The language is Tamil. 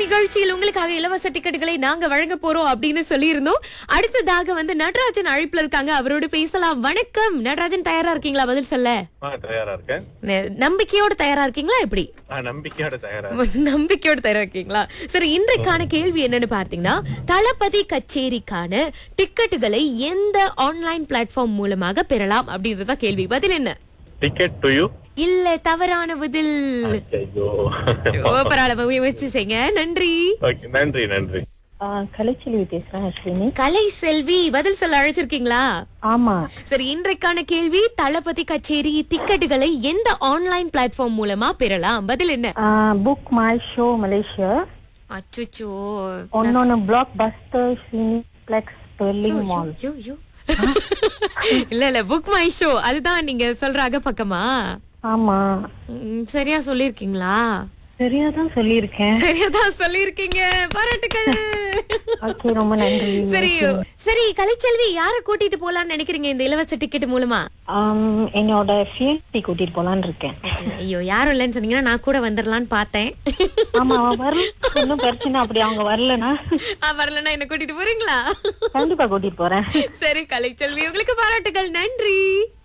நிகழ்ச்சியில் உங்களுக்காக இலவச டிக்கெட்டுகளை நாங்க வழங்க போறோம் அப்படின்னு சொல்லியிருந்தோம் அடுத்ததாக வந்து நடராஜன் அழைப்புல இருக்காங்க அவரோடு பேசலாம் வணக்கம் நடராஜன் தயாரா இருக்கீங்களா பதில் சொல்ல ஆ தயாரா இருக்கேன் ந- நம்பிக்கையோட தயாரா இருக்கீங்களா எப்படி ஆ நம்பிக்கையோட தயாரா இருக்கேன். நம்பிக்கையோட தயாரா இருக்கீங்களா சரி இன்றைக்கான கேள்வி என்னன்னு பார்த்தீங்கன்னா தளபதி கச்சேரிக்கான டிக்கெட்டுகளை எந்த ஆன்லைன் பிளாட்ஃபார்ம் மூலமாக பெறலாம் அப்படின்றதா கேள்வி பதில் என்ன டிக்கெட் டு யூ இல்ல தவறான பதில் ஐயோ ஓ, பரவாயில்ல முயற்சி செய்யுங்க நன்றி ஓகே நன்றி நன்றி ஆ, கலைச்செல்வி பேசுறேன் அஸ்வினி கலை செல்வி பதில் சொல்ல அழைச்சிருக்கீங்களா ஆமா சரி இன்றைக்கான கேள்வி தளபதி கச்சேரி டிக்கெட்டுகளை எந்த ஆன்லைன் பிளாட்ஃபார்ம் மூலமா பெறலாம் பதில் என்ன புக் மை ஷோ மலேசியா அச்சுச்சோ ஒன்னொன்னு பிளாக் பஸ்டர் சினிப்ளெக்ஸ் பெர்லிங் மால் ஐயோ, ஐயோ. இல்ல இல்ல புக் மை ஷோ அதுதான் நீங்க சொல்ற அக பக்கமா ஆமா ம், சரியா சொல்லிருக்கீங்களா சரியா தான் சொல்லியிருக்கேன் சரியா தான் சொல்லிருக்கீங்க பாராட்டுக்கள் ஓகே ரொம்ப நன்றி சரி சரி கலைச்செல்வி யார கூட்டிட்டு போலாம்னு நினைக்கிறீங்க இந்த இலவச டிக்கெட் மூலமா ஆம், என்னோட ஃபியன்சி கூட்டிட்டு போலான்னு இருக்கேன் ஐயோ யாரும் இல்லைன்னு சொன்னீங்கன்னா நான் கூட வந்துடலான்னு பார்த்தேன் ஆமா அவன் வரல ஒன்னும் பிரச்சனை அப்படி அவங்க வரலனா ஆ, வரலன்னா என்ன கூட்டிட்டு போறீங்களா கண்டிப்பா கூட்டிட்டு போறேன் சரி கலைச்செல்வி உங்களுக்கு பாராட்டுகள் நன்றி